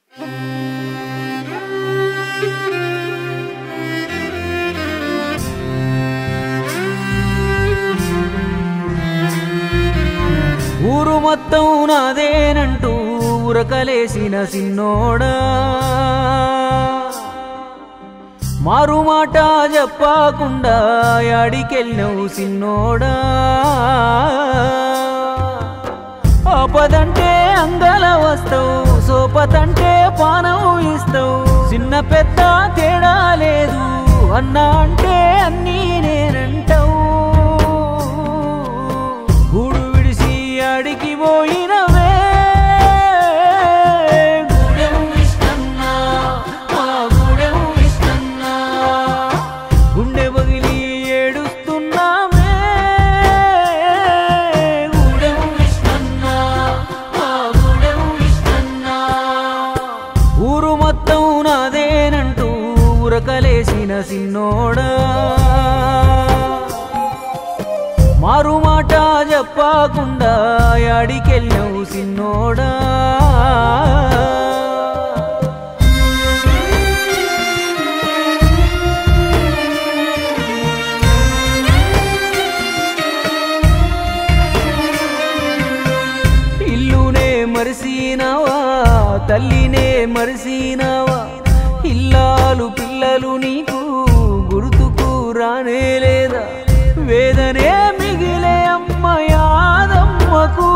ఊరు మొత్తం నాదేనంటూ ఉరకలేసిన సిన్నోడా మారు మాట చెప్పకుండా యాడికెళ్ళినవు సిన్నోడా ఆపదంటే అంగల వస్తావు సోపతంటే పానం ఇస్తావు చిన్న పెద్ద తేడా లేదు అన్నా అంటే అన్నీ నేనంటావు గూడు విడిసి అడిగి పోయినవే గూడెం ఇష్టన్నా, మా గూడెం ఇష్టన్నా. గుండె పగిలి ఏడుస్తున్నామే గూడెం ఇష్టన్నా, మా గూడెం ఇష్టన్నా. ఊరు మొత్తం నాదేనంటూ ఉరకలేసిన సిన్నోడా మారు మాట చెప్పకుండా యాడికెళ్ళావు సిన్నోడా ఇల్లునే మరిసినావా తల్లినే మరిసినావా ఇల్లాలు పిల్లలు నీకు గుర్తుకు రానే లేదా వేదనే మిగిలే అమ్మ యాదమ్మకు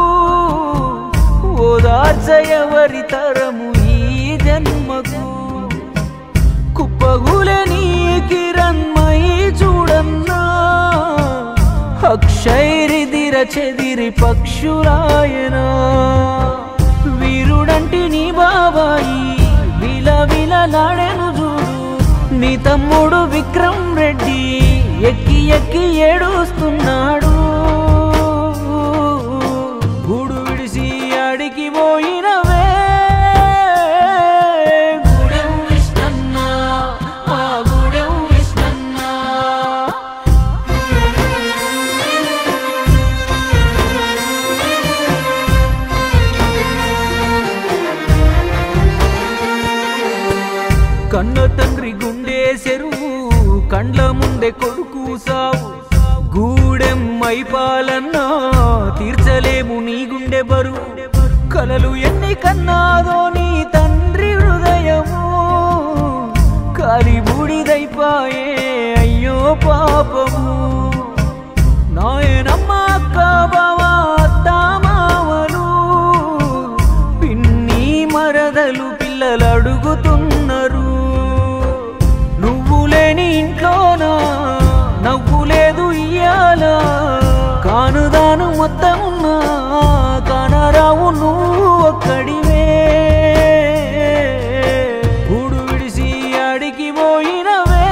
ఓదార్చయవరి తరము ఈ జన్మకు కుప్పగులే నీ కిరణ్మై చూడన్నా అక్షైరిదిర చెదిరి పక్షురాయనా వీరుడంటి నీ బాబాయి విల విల నాడెను చూడు నీ తమ్ముడు విక్రమ్ రెడ్డి ఎక్కి ఎక్కి ఏడుస్తున్నాడు గూడు విడిసి అడిగి పోయినవే గూడెం ఇష్టన్నా, మా గూడెం ఇష్టన్నా. కన్న తండ్రి గుండె చెరువు కండ్ల ముందే కొడుకు సావు గూడెం మైపాలన్నా తీర్చలేము నీ గుండె బరువు కలలు ఎన్ని కన్నాదో నీ తండ్రి హృదయము కాలి బూడిదైపాయే అయ్యో పాపము నాయనమ్మ అక్క బావ అత్త మామలు పిన్ని మరదలు పిల్లలు అడుగుతున్నారు నువ్వు లేని ఇంట్లోనా నవ్వు లేదు ఇయ్యాల కానుదాను మొత్తం ఉన్నా కానరావు నువ్వు ఒక్కడివే గూడు విడిసి అడిగి పోయినవే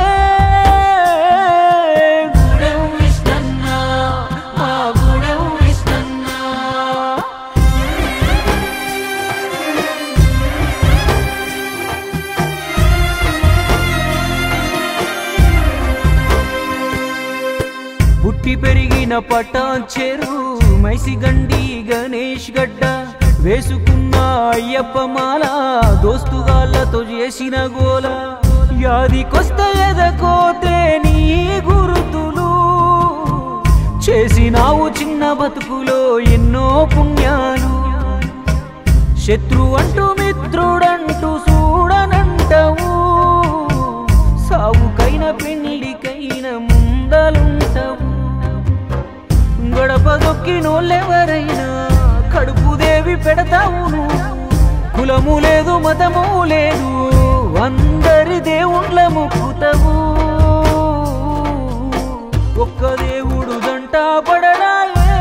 గూడెం ఇష్టన్నా, మా గూడెం ఇష్టన్నా. పుట్టి పెరిగిన పటాన్చెరు మైసిగండి గణేష్ గడ్డ వేసుకున్న అయ్యప్ప మాల దోస్తుగాళ్ళతో చేసిన గోల యాదికొస్తే ఎదకోతే నీ గురుతులు చేసినావు చిన్న బతుకులో ఎన్నో పుణ్యాలు శత్రు అంటూ మిత్రుడంటూ చూడనంటావు సావుకైన పెళ్లికైన ముందలుంటావు గడప దొక్కినోళ్ళెవరైనా కడుపు దేవి పెడతావు నువ్వు. కులము లేదు మతము లేదు అందరి దేవుళ్ళ మొక్కుతావు ఒక్క దేవుడు దంట పడడాయే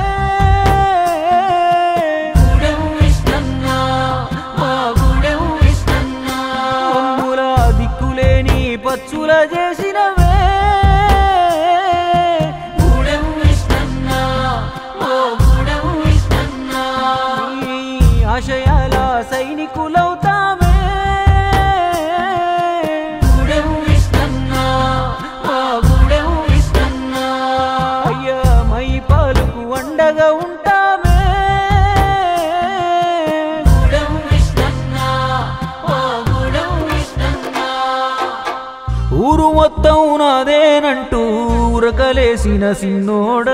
గూడెం ఇష్టన్నా, మా గూడెం ఇష్టన్నా. మమ్ముల దిక్కులేని పచ్చుల చేసినవే గూడెం ఇష్టన్నా, మా గూడెం ఇష్టన్నా. నీ ఆశయాల సైనికులవుతామే గూడెం ఇష్టన్నా, మా గూడెం ఇష్టన్నా. అయ్యా మై పాలకు అండగా ఉంటామే గూడెం ఇష్టన్నా, మా మొత్తం నాదేనంటూ ఉరకలేసిన సిన్నోడా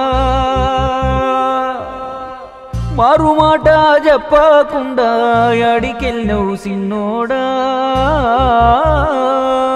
మారు మాట చెప్పకుండా అడికెళ్ళవు సిన్నోడా